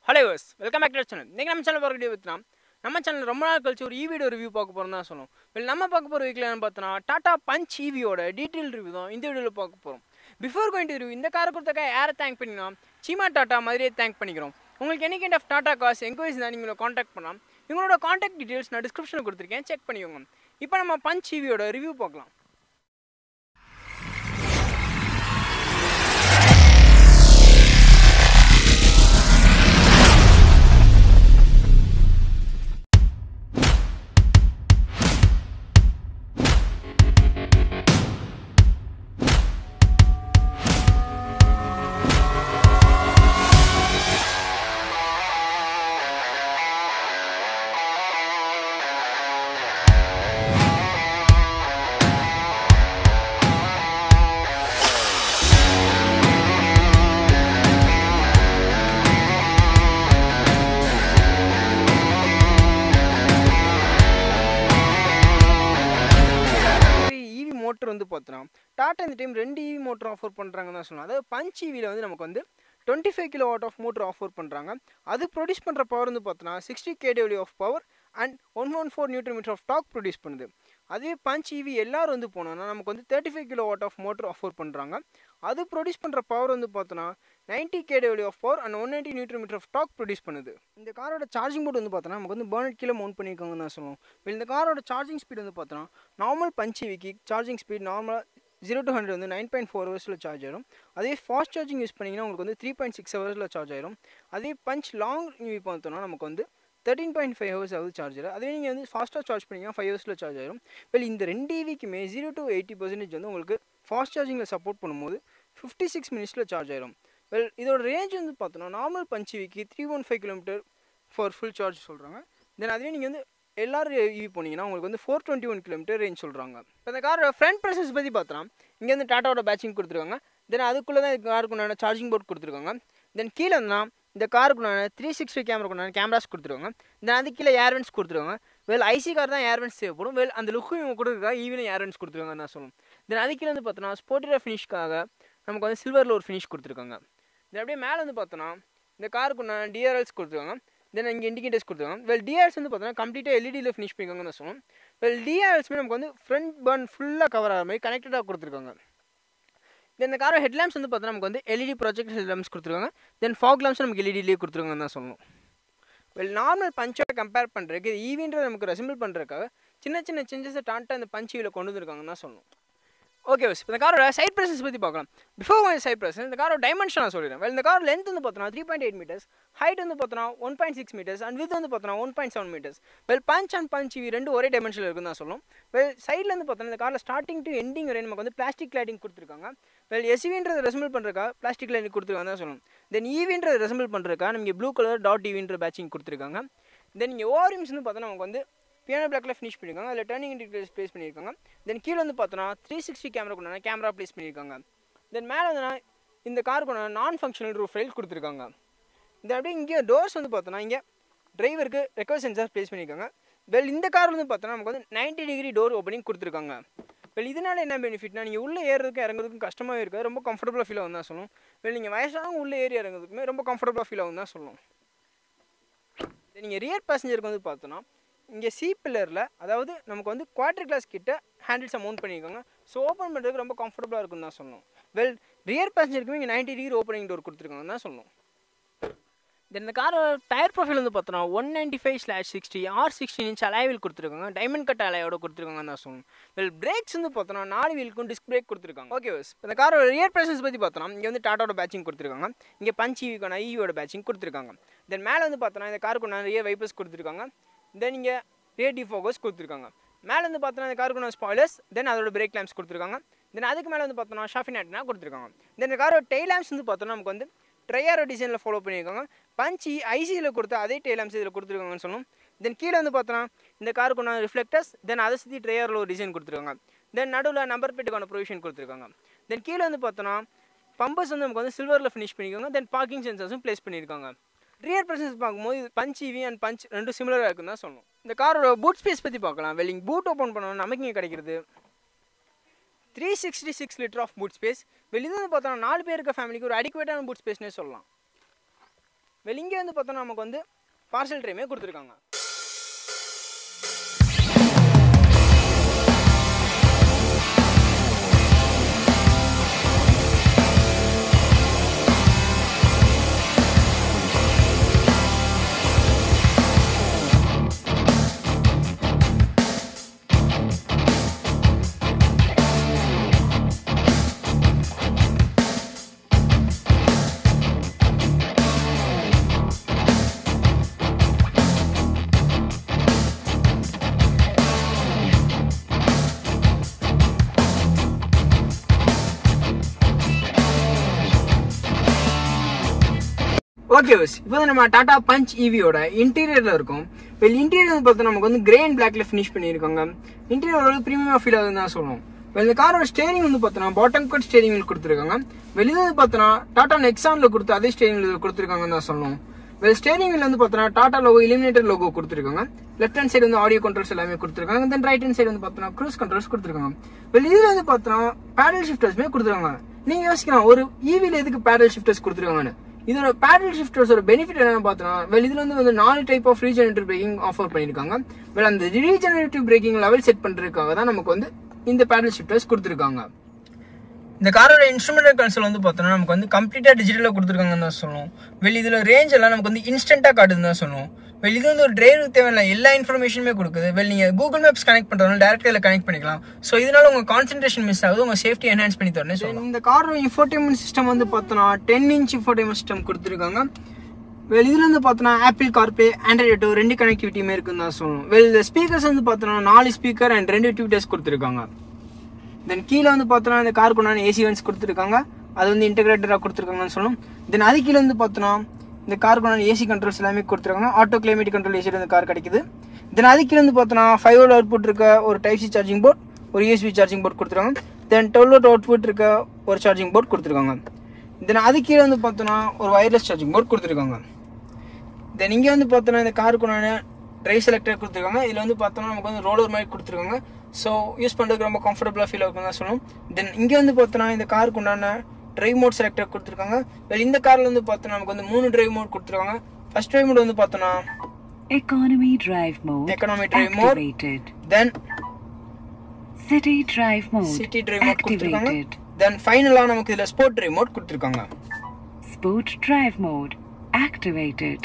Hello யூஸ் welcome back to channel இன்றைக்கி நம்ம சேனல் பார்க்க வீடியோ நம்ம சேனல் ரொம்ப நாள் கழிச்சு ஒரு ஈவியோட ரிவ்யூ பார்க்க போகிறோம் தான் சொல்லுவோம் well நம்ம பார்க்க போகிற வீக்கில் என்ன பார்த்தோன்னா டாடா பஞ்ச் ஈவியோட டீட்டெயில் ரிவ்யூ தான் இந்த வீடியோவில் பார்க்க போகிறோம் பிஃபோர் கோயிங் டு ரிவ்யூ இந்த காரை கொடுத்தக்கா யாரை தேங்க் பண்ணிக்கலாம் சீமா டாட்டா மாதிரியே தேங்க் பண்ணிக்கிறோம் உங்களுக்கு any kind of Tata cars enquiries தான் நீங்கள் காண்டாக்ட் பண்ணலாம் இவங்களோட காண்டாக்ட் டீட்டெயில்ஸ் நான் டிஸ்கிரிப்ஷனில் கொடுத்துருக்கேன் செக் பண்ணிக்கோங்க இப்போ நம்ம பஞ்ச் ஈவியோட ரிவ்யூ பார்க்கலாம் ஈவி மோட்டர் வந்து பார்த்தோன்னா டாட்டா இந்த டைம் ரெண்டு ஈவி மோட்டர் ஆஃபர் பண்ணுறாங்கன்னு தான் சொல்லலாம் அதாவது பஞ்ச் ஈவியில் வந்து நமக்கு வந்து twenty five kilowatt of motor offer பண்ணுறாங்க அது ப்ரொடியூஸ் பண்ணுற பவர் வந்து பார்த்தோன்னா sixty KW of power and one one four newton metre of torque produce பண்ணுது அதே பஞ்ச் ஈவி எல்லாரும் வந்து போனோம்னா நமக்கு வந்து thirty five kilowatt of motor offer பண்ணுறாங்க அது ப்ரொடியூஸ் பண்ணுற பவர் வந்து பார்த்தோன்னா ninety KW of power and one ninety newton metre of torque produce பண்ணுது இந்த காரோட சார்ஜிங் போர்டு வந்து பார்த்தோன்னா நமக்கு வந்து பேர்னட் கீழே மவுண்ட் பண்ணியிருக்காங்கன்னு தான் சொல்லுவோம் இந்த காரோட சார்ஜிங் ஸ்பீட் வந்து பார்த்தோன்னா நார்மல் பஞ்ச் ஈவிக்கு சார்ஜிங் ஸ்பீட் நார்மலாக ஜீரோ டு ஹண்ட்ரட் வந்து நைன் பாயிண்ட் ஃபோர் ஹவர்ஸில் சார்ஜ் ஆயிரும் அதே ஃபாஸ்ட் சார்ஜிங் யூஸ் பண்ணிங்கன்னா உங்களுக்கு வந்து த்ரீ பாயிண்ட் சிக்ஸ் ஹவர்ஸில் சார்ஜ் ஆயிரும் அதே பஞ்ச் லாங் யூவி பார்த்தோன்னா நமக்கு வந்து தேர்ட்டின் பாயிண்ட் ஃபைவ் ஹவர்ஸ் ஆகுது சார்ஜர் அதே நீங்கள் வந்து ஃபாஸ்ட்டாக சார்ஜ் பண்ணிங்கன்னா ஃபைவ் ஹவர்ஸில் சார்ஜ் ஆயிரும் வெல் இந்த ரெண்டு ஈவிக்குமே ஜீரோ டு எயிட்டி பர்சன்டேஜ் வந்து உங்களுக்கு ஃபாஸ்ட் சார்ஜிங்கில் சப்போர்ட் பண்ணும்போது ஃபிஃப்டி சிக்ஸ் மினிட்ஸில் சார்ஜ் ஆயிரும் வெல் இதோட ரேஞ்ச் வந்து பார்த்தோன்னா நார்மல் பஞ்ச் ஈவிக்கு three one five kilometre for full charge சொல்கிறாங்க தென் அதுவே நீங்கள் வந்து எல்லாரும் ஈவி போனீங்கன்னா உங்களுக்கு வந்து four twenty one kilometre range சொல்கிறாங்க இப்போ இந்த காரோட ஃப்ரண்ட் ப்ரைசஸ் பற்றி பார்த்தோம் இங்கே வந்து டாட்டாவோட பேட்சிங் கொடுத்துருக்காங்க தென் அதுக்குள்ளே தான் இந்த காருக்கு உண்டான சார்ஜிங் போர்ட் கொடுத்துருக்காங்க தென் கீழே வந்து இந்த காருக்கு உண்டான த்ரீ சிக்ஸ்டி கேமரா உண்டான கேமராஸ் கொடுத்துருக்காங்க தென் அது கீழே ஏர்வென்ஸ் கொடுத்துருக்காங்க வெல் ஐசி கார் தான் ஏர்வென்ஸ் தேவைப்படும் வெல் அந்த லுக்கும் இவங்க கொடுத்துருக்கா ஈவினிங் ஏர்வென்ஸ் கொடுத்துருக்காங்க தான் சொல்லணும் தென் அது கீழே வந்து பார்த்தோன்னா ஸ்போர்ட்டிவ் ஃபினிஷ்க்காக நமக்கு வந்து சில்வரில் ஒரு ஃபினிஷ் கொடுத்துருக்காங்க தென் அப்படியே மேலே வந்து பார்த்தோன்னா இந்த காருக்கு உண்டான டிஆர்எல்ஸ் கொடுத்துருக்காங்க தென் இங்கே இண்டிகேட்டர்ஸ் கொடுத்துருக்காங்க வெல் டிஆர்எஸ் வந்து பார்த்தோன்னா கம்ப்ளீட்டாக எல்இடியில் ஃபினிஷ் பண்ணியிருக்காங்கன்னு தான் சொல்லணும் வெல் டிஆர்எல்ஸ்மே நமக்கு வந்து ஃப்ரண்ட் பர்ன் ஃபுல்லாக கவர் ஆகிற மாதிரி கனெக்டடாக கொடுத்துருக்காங்க தென் இந்த காரோட ஹெட்லாம்ப்ஸ் வந்து பார்த்தோன்னா நமக்கு வந்து எல்இடி ப்ராஜெக்ட் ஹெட்லாம்ப்ஸ் கொடுத்துருக்காங்க தென் ஃபாக் லாம்ப்ஸ் நமக்கு எல்இடிலேயே கொடுத்துருக்காங்கன்னு தான் சொல்லணும் வெல் நார்மல் பஞ்சோட கம்பேர் பண்ணுறதுக்கு இது ஈவின்றதை நமக்கு ரெசிம்பிள் பண்ணுறதுக்காக சின்ன சின்ன சேஞ்சஸை டான்ட்டாக இந்த பஞ்ச் கொண்டு வந்திருக்காங்கன்னு தான் சொல்லணும் ஓகே பஸ் இந்த காரோட சைட் ப்ரைசஸ் பற்றி பார்க்கலாம் பிஃபோர் கொஞ்சம் சைட் ப்ரைஸ் இந்த காரோட டைமென்ஷன் நான் சொல்லிடுறேன் வெல் இந்த கார் லென்த் வந்து பார்த்தோன்னா three point eight metres height வந்து பார்த்தோன்னா one point six metres and width வந்து பார்த்தோன்னா one point seven metres well punch and punch EV ரெண்டு ஒரே டைமென்ஷனில் இருக்குன்னு தான் சொல்லும் வெல் சைடில் வந்து பார்த்தோன்னா இந்த காரில் ஸ்டார்டிங் டு எண்டிங் வரை நமக்கு வந்து பிளாஸ்டிக் லைட்டிங் கொடுத்துருக்காங்க வெல் எஸ்வின்றதை ரெசம்பிள் பண்ணுறக்கா பிளாஸ்டிக் லைட்டிங் கொடுத்துருக்காங்க தான் சொல்லணும் தென் ஈவின்றதை ரெசம்பிள் பண்ணுறக்கா நமக்கு ப்ளூ கலர் டாட் ஈவின்ற பேட்சிங் கொடுத்துருக்காங்க தென் இங்கே ஓரிம்ஸ் வந்து பார்த்தோன்னா நமக்கு வந்து பியானோ பிளாக்ல ஃபினிஷ் பண்ணியிருக்காங்க அதில் டர்னிங் இண்டிகேட்டர்ஸ் ப்ளேஸ் பண்ணியிருக்காங்க தென் கீழே வந்து பார்த்தோன்னா த்ரீ சிக்ஸ்டி கேமரா கொண்டான கேமரா ப்ளேஸ் பண்ணியிருக்காங்க தென் மேலே வந்து இந்த காருக்கு கொண்டான நான் ஃபங்க்ஷனல் ரூஃப் ரைல் கொடுத்துருக்காங்க இந்த அப்படியே இங்கே டோர்ஸ் வந்து பார்த்தோன்னா இங்கே டிரைவருக்கு ரெக்கவர் சென்சார் ப்ளேஸ் பண்ணியிருக்காங்க வெல் இந்த கார் வந்து பார்த்தோன்னா நமக்கு வந்து நைன்ட்டி டிகிரி டோர் ஓப்பனிங் கொடுத்துருக்காங்க வெல் இதனால் என்ன பெனிஃபிட்னா நீங்கள் உள்ளே ஏறுறதுக்கும் இறங்குறதுக்கும் கஷ்டமாகவே இருக்காது ரொம்ப கம்ஃபர்டபுளாக ஃபீல் ஆகும் தான் சொல்லணும் வெல் நீங்கள் வயசானவங்க உள்ளே ஏறி இறங்குறதுக்குமே ரொம்ப கம்ஃபர்டபுளாக ஃபீல் ஆகும் தான் சொல்லணும் நீங்கள் ரியர் பேசஞ்சருக்கு வந்து பார்த்தோன்னா இங்கே சி பில்லரில் அதாவது நமக்கு வந்து குவார்டர் கிளாஸ் கிட்ட ஹேண்டில்ஸை மவுண்ட் பண்ணியிருக்காங்க ஸோ ஓப்பன் பண்ணுறதுக்கு ரொம்ப கம்ஃபர்டபுளாக இருக்குன்னு தான் சொல்லணும் வெல் ரியர் பேசஞ்சருக்குமே இங்கே நைன்டி டிகிரி ஓப்பனிங் டோர் கொடுத்துருக்காங்கன்னு தான் சொல்லணும் தென் இந்த காரோட டயர் ப்ரொஃபைல் வந்து பார்த்தோன்னா one ninety five slash sixty R sixteen inch அலைவில் கொடுத்துருக்காங்க டைமண்ட் கட் அலையோட கொடுத்துருக்காங்கன்னு தான் சொல்லணும் வெல் பிரேக்ஸ் வந்து பார்த்தோன்னா நாலு வீலுக்கும் டிஸ்க் பிரேக் கொடுத்துருக்காங்க ஓகே பஸ் இந்த காரோட ரியர் ப்ரைசஸ் பற்றி பார்த்தோன்னா இங்கே வந்து டாட்டாவோட பேட்சிங் கொடுத்துருக்காங்க இங்கே பஞ்ச் ஈவிக்கான ஈவியோட பேட்சிங் கொடுத்துருக்காங்க தென் மேலே வந்து பார்த்தோன்னா இந்த காருக்கு நான் ரியர் வைப்பர்ஸ் கொடுத்துருக்காங்க தென் இங்கே ரியர் டிஃபோகஸ் கொடுத்துருக்காங்க மேலே வந்து பார்த்தோன்னா இந்த காருக்கு நான் ஸ்பாய்லர்ஸ் தென் அதோட பிரேக் லேம்ப்ஸ் கொடுத்துருக்காங்க தென் அதுக்கு மேலே வந்து பார்த்தோன்னா ஷாஃபின் ஆட்னா கொடுத்துருக்காங்க தென் இந்த காரோட டெய் லேம்ப்ஸ் வந்து பார்த்தோன்னா நமக்கு வந்து ட்ரையாரோ டிசைனில் ஃபாலோ பண்ணியிருக்காங்க பஞ்சி ஐசியில் கொடுத்த அதே டெய் லேம்ப்ஸ் இதில் கொடுத்துருக்காங்கன்னு சொல்லணும் தென் கீழே வந்து பார்த்தோன்னா இந்த காருக்கு ஒன்று ரிஃப்ளெக்டர்ஸ் தென் அதை சுற்றி ட்ரையாரில் ஒரு டிசைன் கொடுத்துருக்காங்க தென் நடுவில் நம்பர் பிளேட்டுக்கான ப்ரொவிஷன் கொடுத்துருக்காங்க தென் கீழே வந்து பார்த்தோன்னா பம்பர்ஸ் வந்து நமக்கு வந்து சில்வரில் ஃபினிஷ் பண்ணியிருக்காங்க தென் பார்க்கிங் சென்சர்ஸும் ப்ளேஸ் பண்ணியிருக்காங்க ரியர் பிரசன்ஸ் பார்க்கும்போது பஞ்ச் இவி அண்ட் பஞ்ச் ரெண்டும் சிமிலராக இருக்குன்னு தான் சொல்லணும் இந்த காரோட பூட் ஸ்பேஸ் பற்றி பார்க்கலாம் வெல்லிங் பூட் ஓப்பன் பண்ணணும் நமக்கு இங்கே கிடைக்கிறது three sixty six litre of boot space வெளியே வந்து பார்த்தோம்னா நாலு பேர் இருக்க ஃபேமிலிக்கு ஒரு அடிக்குவேட்டான பூட் ஸ்பேஸ்னே சொல்லலாம் வெல் இங்கே வந்து பார்த்தோன்னா நமக்கு வந்து பார்சல் ட்ரேமே கொடுத்துருக்காங்க ஓகே பஸ் இப்போ வந்து நம்ம டாடா பஞ்ச் ஈவியோட இன்டீரியர்ல இருக்கும் இப்போ இன்டீரியர் வந்து பார்த்தா நமக்கு வந்து கிரே அண்ட் பிளாக்ல ஃபினிஷ் பண்ணியிருக்காங்க இன்டீரியர் வந்து ப்ரீமியம் ஃபீல் ஆகுதுன்னு தான் சொல்லணும் இப்போ இந்த காரோட ஸ்டேரிங் வந்து பார்த்தோன்னா பாட்டம் கட் ஸ்டேரிங் வீல் கொடுத்துருக்காங்க வெளியே வந்து பார்த்தோன்னா டாடா நெக்ஸான்ல கொடுத்து அதே ஸ்டேரிங் வீல் கொடுத்துருக்காங்கன்னு தான் சொல்லணும் வெல் ஸ்டேரிங் வீல் வந்து பார்த்தோன்னா டாடா லோகோ இலிமினேட்டர் லோகோ கொடுத்துருக்காங்க லெஃப்ட் ஹேண்ட் சைடு வந்து ஆடியோ கண்ட்ரோல்ஸ் எல்லாமே கொடுத்துருக்காங்க தென் ரைட் ஹேண்ட் சைடு வந்து பார்த்தோன்னா க்ரூஸ் கண்ட்ரோல்ஸ் கொடுத்துருக்காங்க வெல் இதில் வந்து பார்த்தோன்னா பேடல் ஷிஃப்டர்ஸ்மே கொடுத்துருக்காங்க நீங்க யோசிக்கலாம் ஒரு ஈவில எதுக்கு பேடல் ஷிஃப்டர்ஸ் கொடுத்துருக்காங்கன்னு இதோட பேடல் ஷிஃப்டர்ஸோட பெனிஃபிட் என்ன பார்த்தோன்னா வெல் இதுல வந்து வந்து நாலு type of regenerative braking offer பண்ணியிருக்காங்க வெல் அந்த ரீஜெனரேட்டிவ் பிரேக்கிங் லெவல் செட் பண்றதுக்காக தான் நமக்கு வந்து இந்த பேடல் ஷிஃப்டர்ஸ் கொடுத்துருக்காங்க இந்த காரோட இன்ஸ்ட்ருமெண்டல் கன்சோல் வந்து பார்த்தோம்னா நமக்கு வந்து கம்ப்ளீட்டாக டிஜிட்டலாக கொடுத்துருக்காங்கன்னு தான் சொல்லணும் வெளி இதில் ரேஞ்ச் எல்லாம் நமக்கு வந்து இன்ஸ்டண்ட்டாக காட்டுதுன்னு தான் சொல்லணும் வெளி இது வந்து ஒரு டிரைவருக்கு தேவையான எல்லா இன்ஃபர்மேஷனுமே கொடுக்குது வெளி நீங்கள் கூகுள் மேப்ஸ் கனெக்ட் பண்ணுறதுனால டேரக்டாக இதில் கனெக்ட் பண்ணிக்கலாம் ஸோ இதனால உங்கள் கான்சன்ட்ரேஷன் மிஸ் ஆகுது உங்கள் சேஃப்டி என்ஹான்ஸ் பண்ணி தரணும் ஸோ இந்த காரோட இன்ஃபோர்டைன்மெண்ட் சிஸ்டம் வந்து பார்த்தோன்னா டென் இன்ச் இன்ஃபோர்டைன்மெண்ட் சிஸ்டம் கொடுத்துருக்காங்க வெல் இதுல இருந்து பார்த்தோன்னா ஆப்பிள் கார்பே ஆண்ட்ராய்ட் ஆட்டோ ரெண்டு கனெக்டிவிட்டியுமே இருக்குன்னு தான் சொல்லணும் வெல் இந்த ஸ்பீக்கர்ஸ் வந்து பார்த்தோன்னா நாலு ஸ்பீக்கர் அண்ட் ரெண்டு டியூட்டர்ஸ் கொடுத்துருக்காங்க தென் கீழே வந்து பார்த்தோன்னா இந்த காருக்கு உண்டான ஏசி வென்ஸ் கொடுத்துருக்காங்க அது வந்து இன்டகிரேட்டடாக கொடுத்துருக்காங்கன்னு சொல்லணும் தென் அது கீழே வந்து பார்த்தோன்னா இந்த காருக்கு உண்டான ஏசி கண்ட்ரோல்ஸ் எல்லாமே கொடுத்துருக்காங்க ஆட்டோ கிளைமேட் கண்ட்ரோல் ஏசி இந்த கார் கிடைக்குது தென் அது கீழே வந்து பார்த்தோன்னா ஃபைவ் வோல்ட் அவுட்புட் இருக்க ஒரு டைப் சி சார்ஜிங் போர்ட் ஒரு யூஎஸ்பி சார்ஜிங் போர்ட் கொடுத்துருக்காங்க தென் டுவெல் வோல்ட் அவுட்புட் இருக்க ஒரு சார்ஜிங் போர்ட் கொடுத்துருக்காங்க தென் அது கீழே வந்து பார்த்தோன்னா ஒரு வயர்லெஸ் சார்ஜிங் போர்ட் கொடுத்துருக்காங்க தென் இங்கே வந்து பார்த்தோன்னா இந்த காருக்கு உண்டான ட்ரை செலக்டர் கொடுத்துருக்காங்க இதில் வந்து பார்த்தோன்னா நமக்கு வந்து ரோலர் மாதிரி கொடுத்துருக்காங்க ஸோ யூஸ் பண்ணுறதுக்கு ரொம்ப கம்ஃபர்டபுளாக ஃபீல் ஆகும் தான் சொல்லணும் தென் இங்கே வந்து பார்த்தோன்னா இந்த காருக்கு உண்டான டிரைவ் மோட் செலக்டர் கொடுத்துருக்காங்க well இந்த காரில் வந்து பார்த்தோன்னா நமக்கு வந்து மூணு டிரைவ் மோட் கொடுத்துருக்காங்க ஃபர்ஸ்ட் டிரைவ் மோட் வந்து பார்த்தோன்னா Economy drive mode Economy drive mode. activated. Then City drive mode city drive mode கொடுத்துருக்காங்க activated. தென் ஃபைனலாக நமக்கு இதில் ஸ்போர்ட் டிரைவ் மோட் கொடுத்துருக்காங்க Sport drive mode activated.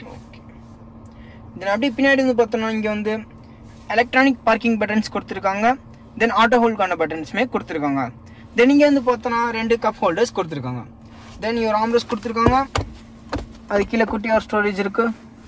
Then அப்படியே பின்னாடி வந்து பார்த்தோம்னா இங்கே வந்து எலக்ட்ரானிக் பார்க்கிங் பட்டன்ஸ் கொடுத்துருக்காங்க தென் ஆட்டோ ஹோல்டுக்கான பட்டன்ஸுமே கொடுத்துருக்காங்க தென் இங்கே வந்து பார்த்தோன்னா ரெண்டு கப் ஹோல்டர்ஸ் கொடுத்துருக்காங்க தென் இங்கே ஒரு ஆம்ரஸ் கொடுத்துருக்காங்க அது கீழே குட்டி ஒரு ஸ்டோரேஜ் இருக்கு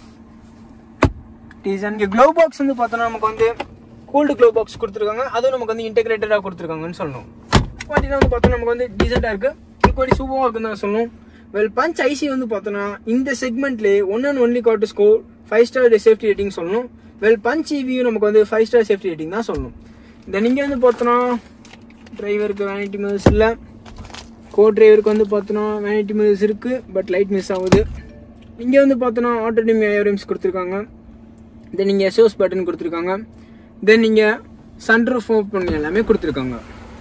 டீசன் இங்கே க்ளோ பாக்ஸ் வந்து பார்த்தோன்னா நமக்கு வந்து கூல்டு க்ளோ பாக்ஸ் கொடுத்துருக்காங்க அதுவும் நமக்கு வந்து இன்டெகிரேட்டடாக கொடுத்துருக்காங்கன்னு சொல்லணும் பார்த்தீங்கன்னா வந்து பார்த்தோன்னா நமக்கு வந்து டீசெண்டாக இருக்குது ஈக்குவலி சூப்பராக இருக்குன்னு தான் சொல்லணும் வெல் பஞ்ச் ஐசி வந்து பார்த்தோன்னா இந்த செக்மெண்ட்லேயே one and only got score five star safety rating சொல்லணும் வெல் பஞ்ச் இவியும் நமக்கு வந்து ஃபைவ் ஸ்டார் சேஃப்டி ரேட்டிங் தான் சொல்லணும் தென் இங்கே வந்து பார்த்தோன்னா டிரைவருக்கு வேனிட்டி மிஸ் இல்லை கோ டிரைவருக்கு வந்து பார்த்தோன்னா வேனிட்டி மிஸ் இருக்குது பட் லைட் மிஸ் ஆகுது இங்கே வந்து பார்த்தோன்னா ஆட்டோ டிம் ஏரிம்ஸ் கொடுத்துருக்காங்க தென் இங்கே எஸ்ஓஸ் பட்டன் கொடுத்துருக்காங்க தென் இங்கே சன்ரூஃப் ஓப்பன் எல்லாமே கொடுத்துருக்காங்க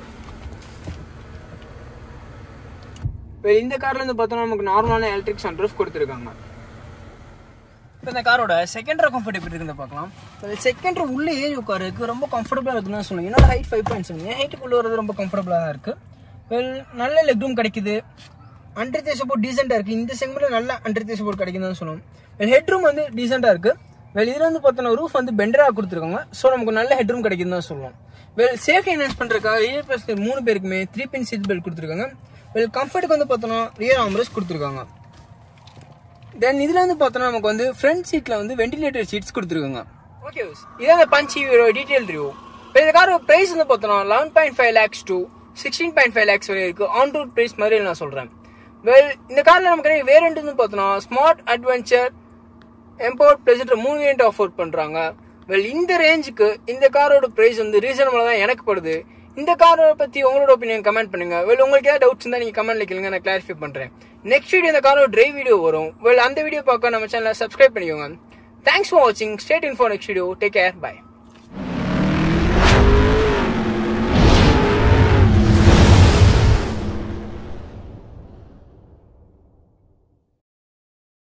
இப்போ இந்த கார்ல வந்து பார்த்தோன்னா நமக்கு நார்மலான எலக்ட்ரிக் சன்ரூஃப் கொடுத்துருக்காங்க இப்போ இந்த காரோட செகண்ட் ரோ கம்ஃபர்ட் எப்படி இருக்குன்னு பார்க்கலாம் செகண்ட் ரோ உள்ள ஏறி உட்காருக்கு ரொம்ப கம்ஃபர்டபுளாக இருக்குன்னு தான் சொல்லுங்க என்னோட ஹைட் ஃபைவ் பாயிண்ட் செவன் என் ஹைட்டுக்குள்ள வரது ரொம்ப கம்ஃபர்டபுளாக தான் இருக்குது வெல் நல்ல லெக் ரூம் கிடைக்குது அண்டர்தே சப்போர்ட் டீசெண்டாக இருக்குது இந்த செக்மெண்ட்டில் நல்ல அண்டர்தே சப்போர்ட் கிடைக்குதுன்னு தான் சொல்லணும் வெல் ஹெட் ரூம் வந்து டீசெண்டாக இருக்குது வெல் இதில் வந்து பார்த்தோன்னா ரூஃப் வந்து பெண்டராக கொடுத்துருக்காங்க ஸோ நமக்கு நல்ல ஹெட் ரூம் கிடைக்குதுன்னு தான் சொல்லுவோம் வெல் சேஃப்டி என்ஹான்ஸ் பண்ணுறதுக்காக ரியர் பிளஸ் மூணு பேருக்குமே த்ரீ பின் சீட் பெல்ட் கொடுத்துருக்காங்க வெல் கம்ஃபர்ட்டுக்கு வந்து பார்த்தோன்னா ரியர் ஆம்ரஸ் கொடுத்துருக்காங்க தென் இதில் வந்து பார்த்தோன்னா நமக்கு வந்து ஃப்ரண்ட் சீட்டில் வந்து வென்டிலேட்டர் சீட்ஸ் கொடுத்துருக்காங்க ஓகே இதான் பஞ்ச் டீடைல் ரிவ்யூ இப்போ இந்த கார் ப்ரைஸ் வந்து பார்த்தோன்னா eleven point five lakhs to sixteen point five lakhs வரை இருக்குது ஆன் ரோட் ப்ரைஸ் மாதிரி நான் சொல்கிறேன் வெல் இந்த காரில் நமக்கு வேரியன்ட் வந்து பார்த்தோன்னா ஸ்மார்ட் அட்வென்ச்சர் எம்பவர் ப்ளஸ்ன்ற மூணு வேரியன்ட் ஆஃபர் பண்ணுறாங்க வெல் இந்த ரேஞ்சுக்கு இந்த காரோட ப்ரைஸ் வந்து ரீசனபிளாக தான் எனக்கு படுது இந்த காரை பற்றி உங்களோட ஒப்பீனியன் கமெண்ட் பண்ணுங்க வெல் உங்களுக்கு ஏதாவது டவுட்ஸ் இருந்தால் நீங்கள் கமெண்ட்ல கேளுங்க நான் கிளாரிஃபை பண்ணுறேன் நெக்ஸ்ட் வீடியோ இந்த காரோட டிரைவ் வீடியோ வரும் வெல் அந்த வீடியோ பார்க்க நம்ம சேனலை சப்ஸ்கிரைப் பண்ணிக்கோங்க தேங்க்ஸ் ஃபார் வாட்சிங் state in for next video take care bye